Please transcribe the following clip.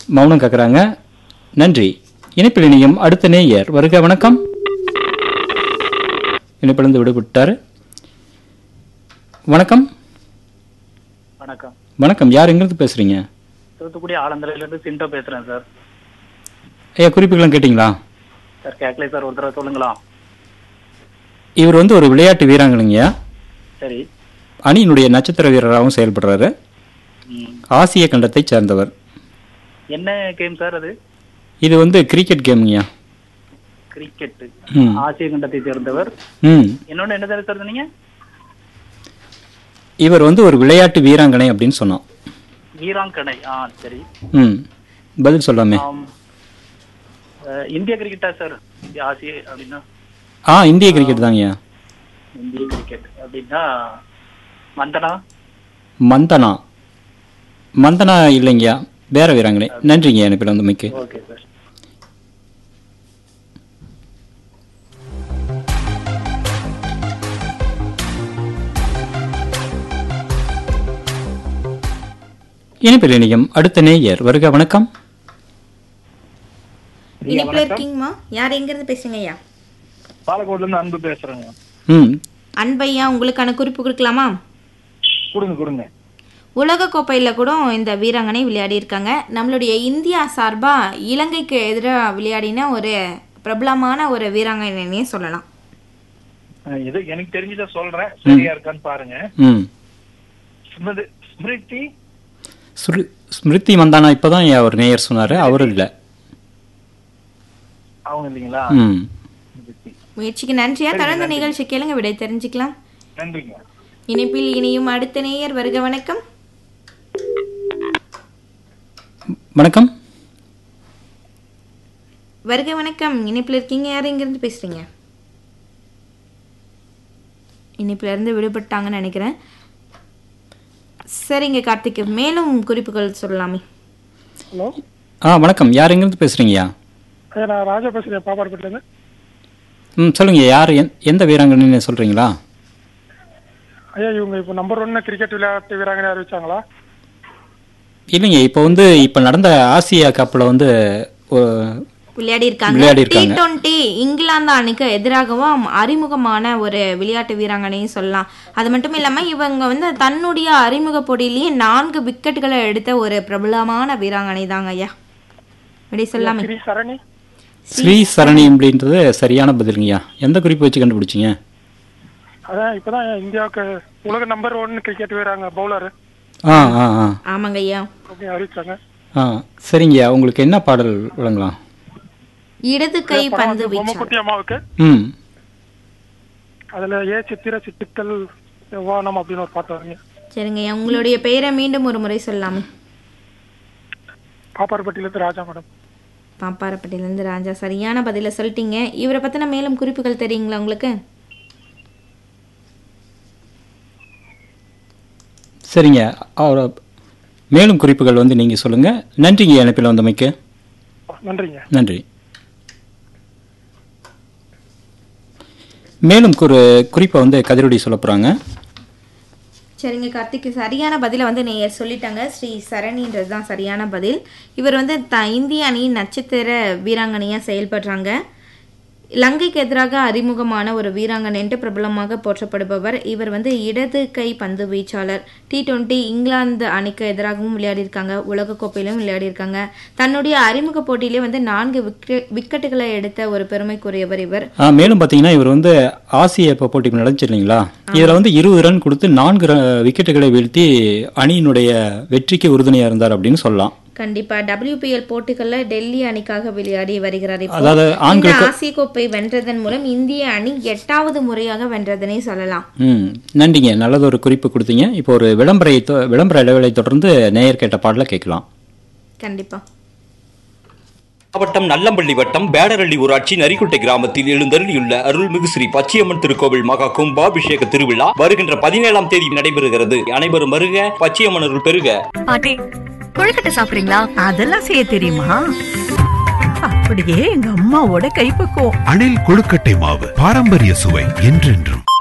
மௌனம் கேட்குறாங்க நன்றி இணைப்பில் இணையும் அடுத்த நேயர் வருக வணக்கம் இணைப்பிலிருந்து விடுபட்டார் வணக்கம் வணக்கம் வணக்கம் யார் எங்கிருந்து பேசுறீங்க தூத்துக்குடி ஆலந்தரையில இருந்து சிண்டோ பேசுறேன் சார் ஐயா குறிப்புகளும் கேட்டிங்களா சார் கேட்கல சார் ஒரு தடவை சொல்லுங்களா இவர் வந்து ஒரு விளையாட்டு வீராங்கனைங்கய்யா சரி அணியினுடைய நட்சத்திர வீரராகவும் செயல்படுறாரு ம். ஆசிய கண்டத்தைச் சேர்ந்தவர் என்ன கேம் சார் அது இது வந்து கிரிக்கெட் கேம்ங்கய்யா கிரிக்கெட் ம். ஆசிய கண்டத்தை சேர்ந்தவர் ம் இன்னொன்னு என்ன சார் சார் சொன்னீங்க இவர் வந்து ஒரு விளையாட்டு வீராங்கனை அப்படின்னு சொன்னோம் வீராங்கனை ஆ சரி ம் பதில் சொல்லாமே ஆம். அஹ், இந்திய கிரிக்கெட்டா சார் இந்திய ஆசிய அப்படின்னா ஆ இந்திய கிரிக்கெட் தாங்கய்யா இந்திய கிரிக்கெட் அப்படின்னா மந்தனா மந்தனா மந்தனா இல்லைங்கய்யா வேற வீராங்கனை நன்றிங்க எனக்கு வந்தமைக்கு ஓகே சார் இணைப்பில் இணையம் அடுத்த நேயர் வருக வணக்கம் இனிப்புல இருக்கீங்கம்மா யார் எங்க இருந்து பேசுங்க ஐயா பாலக்கோட்ல இருந்து அன்பு பேசுறேங்க ம் அன்பையா உங்களுக்கான குறிப்பு கொடுக்கலாமா கொடுங்க கொடுங்க உலக கோப்பையில கூட இந்த வீராங்கனை விளையாடி இருக்காங்க நம்மளுடைய இந்தியா சார்பா இலங்கைக்கு எதிராக விளையாடின ஒரு பிரபலமான ஒரு வீராங்கனைனே சொல்லலாம் அஹ் இது எனக்கு தெரிஞ்சதை சொல்றேன் சரியா இருக்கான்னு பாருங்க ம் ஸ்மிருதி ஸ்மிருதி ஸ்ரு- ஸ்மிருதி மந்தானா இப்பதான் ஐயா ஒரு நேயர் சொன்னாரு அவரும் இல்லை அவங்க இல்லைங்களா ம் ஸ்மிருதி. முயற்சிக்கு நன்றியா தொடர்ந்து நிகழ்ச்சி கேளுங்க விடை தெரிஞ்சுக்கலாம் நன்றிங்க இணைப்பில் இணையும் அடுத்த நேயர் வருக வணக்கம் வணக்கம் வருக வணக்கம் இணைப்பில் இருக்கீங்க யார் எங்கிருந்து பேசுறீங்க இணைப்பில் இருந்து விடுபட்டாங்கன்னு நினைக்கிறேன் சரிங்க கார்த்திக் மேலும் குறிப்புகள் சொல்லலாமே ஹலோ ஆ வணக்கம் யார் எங்கிருந்து பேசுறீங்கய்யா ஐயா நான் ராஜா பேசுகிறேன் பாப்பாடுபட்டிலேருந்து ம் சொல்லுங்க யார் எந்- எந்த வீராங்கனைன்னு சொல்றீங்களா ஐயா இவங்க இப்போ நம்பர் ஒன்னு கிரிக்கெட் விளையாட்டு வீராங்கனை அறிவிச்சாங்களா இல்லைங்க இப்போ வந்து இப்போ நடந்த ஆசியா கப்பில் வந்து ஒரு- விளையாடி இருக்காங்க விளையாடி டி இருக்காங்க. டுவெண்ட்டி இங்கிலாந்து அணிக்கு எதிராகவும் அறிமுகமான ஒரு விளையாட்டு வீராங்கனையும் சொல்லலாம் அது மட்டும் இல்லாம இவங்க வந்து தன்னுடைய அறிமுக போட்டியிலேயே நான்கு விக்கெட்டுகளை எடுத்த ஒரு பிரபலமான வீராங்கனை தாங்க ஐயா விடை சொல்லாமே ஸ்ரீ சரணி ஸ்ரீ சரணி அப்படின்றது சரியான பதிலுங்கய்யா எந்த குறிப்பு வச்சு கண்டுபிடிச்சீங்க அதான் இப்போதான் இந்தியாவுக்கு உலக நம்பர் ஒன் கிரிக்கெட் வீராங்க பவுலர் ஆ ஆ ஆ ஆமாங்க ஐயா அப்படின்னு அறிவிச்சாங்க ஆ சரிங்கய்யா உங்களுக்கு என்ன பாடல் வழங்கலாம் இடது கை பந்து வீச்சாளர் பொம்மக்குட்டி அம்மாவுக்கு ம் அதுல ஏ சித்திர சிட்டுக்கள் வானம் அப்படின்னு ஒரு பாட்டு வருங்க சரிங்க ஐயா உங்களுடைய பெயரை மீண்டும் ஒரு முறை சொல்லாமே பாப்பார்பட்டியிலேருந்து ராஜா மேடம் பாப்பாரப்பட்டியிலேருந்து ராஜா சரியான பதிலை சொல்லிட்டீங்க இவரை பற்றின மேலும் குறிப்புகள் தெரியுங்களா உங்களுக்கு சரிங்க அவரை மேலும் குறிப்புகள் வந்து நீங்கள் சொல்லுங்கள் நன்றிங்க இணைப்பில் வந்தமைக்கு நன்றிங்க நன்றி மேலும் ஒரு குறிப்பை வந்து கதிரொடி சொல்ல போகிறாங்க சரிங்க கார்த்திக் சரியான பதிலை வந்து நேயர் சொல்லிட்டாங்க ஸ்ரீ சரணின்றது தான் சரியான பதில் இவர் வந்து த இந்திய அணியின் நட்சத்திர வீராங்கனையாக செயல்படுறாங்க இலங்கைக்கு எதிராக அறிமுகமான ஒரு வீராங்கனைன்ட்டு பிரபலமாக போற்றப்படுபவர் இவர் வந்து இடது கை பந்து வீச்சாளர் டி டுவெண்ட்டி இங்கிலாந்து அணிக்கு எதிராகவும் விளையாடியிருக்காங்க உலகக்கோப்பையிலும் விளையாடியிருக்காங்க தன்னுடைய அறிமுக போட்டியிலே வந்து நான்கு விக்கெட் விக்கெட்டுகளை எடுத்த ஒரு பெருமைக்குரியவர் இவர் ஆ, மேலும் பார்த்தீங்கன்னா இவர் வந்து ஆசிய இப்போ போட்டி நடந்துச்சு இல்லைங்களா இதில் வந்து இருபது ரன் கொடுத்து நான்கு ர- விக்கெட்டுகளை வீழ்த்தி அணியினுடைய வெற்றிக்கு உறுதுணையாக இருந்தார் அப்படின்னு சொல்லலாம் கண்டிப்பா WPL போட்டிகள்ல டெல்லி அணிக்காக விளையாடி வருகிறார் இப்போ. அதாவது இந்த ஆண்களுக்கு ஆசிய கோப்பை வென்றதன் மூலம் இந்திய அணி எட்டாவது முறையாக வென்றதனே சொல்லலாம் ம் நன்றிங்க நல்லது ஒரு குறிப்பு கொடுத்தீங்க இப்போ ஒரு விளம்பர விளம்பர இடைவேளை தொடர்ந்து நேயர் கேட்ட பாடலை கேட்கலாம் கண்டிப்பா மாவட்டம் நல்லம்பள்ளி வட்டம் பேடரள்ளி ஊராட்சி நரிக்குட்டை கிராமத்தில் எழுந்தருளியுள்ள அருள்மிகு ஸ்ரீ பச்சையம்மன் திருக்கோவில் மகா கும்பாபிஷேக திருவிழா வருகின்ற பதினேழாம் தேதி நடைபெறுகிறது அனைவரும் வருக பச்சையம்மன் அருள் பெறுக பாட்டி கொழுக்கட்டை சாப்பிடுறீங்களா அதெல்லாம் செய்ய தெரியுமா அப்படியே எங்க அம்மாவோட கைப்பக்குவம் அணில் கொழுக்கட்டை மாவு பாரம்பரிய சுவை என்றென்றும்